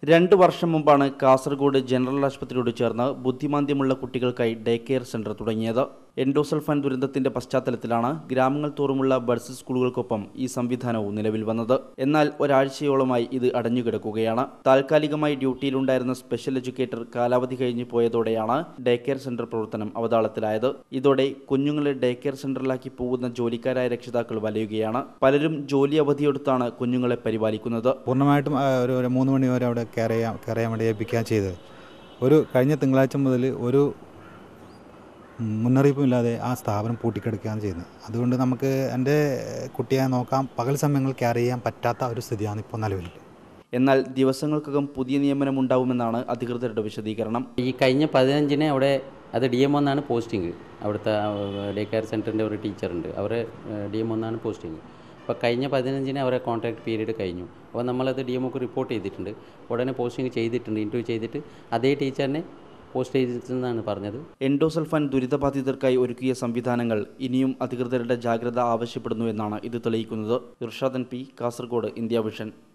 രണ്ടു വർഷം മുമ്പാണ് കാസർഗോഡ് ജനറൽ ആശുപത്രിയോട് ചേർന്ന് ബുദ്ധിമാന്ദ്യമുള്ള കുട്ടികൾക്കായി ഡേ കെയർ സെന്റർ തുടങ്ങിയത് എൻഡോസൾഫാൻ ദുരന്തത്തിന്റെ പശ്ചാത്തലത്തിലാണ് ഗ്രാമങ്ങൾ തോറുമുള്ള ബഡ്സ് സ്കൂളുകൾക്കൊപ്പം ഈ സംവിധാനവും നിലവിൽ വന്നത് എന്നാൽ ഒരാഴ്ചയോളമായി ഇത് അടഞ്ഞുകിടക്കുകയാണ് താൽക്കാലികമായി ഡ്യൂട്ടിയിലുണ്ടായിരുന്ന സ്പെഷ്യൽ എഡ്യൂക്കേറ്റർ കാലാവധി കഴിഞ്ഞു പോയതോടെയാണ് ഡേ കെയർ സെന്റർ പ്രവർത്തനം അവതാളത്തിലായത് ഇതോടെ കുഞ്ഞുങ്ങളെ ഡേ കെയർ സെന്ററിലാക്കി പോകുന്ന ജോലിക്കാരായ രക്ഷിതാക്കൾ വലയുകയാണ് പലരും ജോലി അവധിയെടുത്താണ് കുഞ്ഞുങ്ങളെ പരിപാലിക്കുന്നത് പൂർണ്ണമായിട്ടും ആ, ഒരു ഒരു മൂന്ന് മണി വരെ അവിടെ കെയർ ചെയ്യാൻ കെയർ ചെയ്യാൻ വേണ്ടി ഏൽപ്പിക്കുകയാണ് ചെയ്തത് ഒരു കഴിഞ്ഞ തിങ്കളാഴ്ച മുതൽ ഒരു മുന്നറിയിപ്പും ഇല്ലാതെ ആ സ്ഥാപനം പൂട്ടിക്കിടക്കുകയാണ് ചെയ്യുന്നത് അതുകൊണ്ട് നമുക്ക് എൻ്റെ കുട്ടിയെ നോക്കാം പകൽ സമയങ്ങളിൽ കെയർ ചെയ്യാൻ പറ്റാത്ത ഒരു സ്ഥിതിയാണ് ഇപ്പോൾ നിലവിൽ എന്നാൽ ദിവസങ്ങൾക്കകം പുതിയ നിയമനം ഉണ്ടാവുമെന്നാണ് അധികൃതരുടെ വിശദീകരണം ഈ കഴിഞ്ഞ പതിനഞ്ചിന് അവിടെ അത് ഡി എം ഒന്നാണ് പോസ്റ്റിംഗ് അവിടുത്തെ ഡേ കെയർ സെൻറ്ററിൻ്റെ ഒരു ടീച്ചറുണ്ട് അവർ ഡി എം ഒന്നാണ് പോസ്റ്റിംഗ് അപ്പോൾ കഴിഞ്ഞ പതിനഞ്ചിന് അവരെ കോൺട്രാക്ട് പീരീഡ് കഴിഞ്ഞു അപ്പോൾ നമ്മളത് ഡി എം ഒക്കെ റിപ്പോർട്ട് ചെയ്തിട്ടുണ്ട് ഉടനെ പോസ്റ്റിംഗ് ചെയ്തിട്ടുണ്ട് ഇൻ്റർവ്യൂ ചെയ്തിട്ട് അതേ ടീച്ചറിനെ പോസ്റ്റ് ചെയ്തിട്ടെന്നാണ് പറഞ്ഞത് എൻഡോസൾഫാൻ ദുരിതബാധിതർക്കായി ഒരുക്കിയ സംവിധാനങ്ങൾ ഇനിയും അധികൃതരുടെ ജാഗ്രത ആവശ്യപ്പെടുന്നു എന്നാണ് ഇത് തെളിയിക്കുന്നത് ഇർഷാദൻ പി കാസർഗോഡ് ഇന്ത്യ വിഷൻ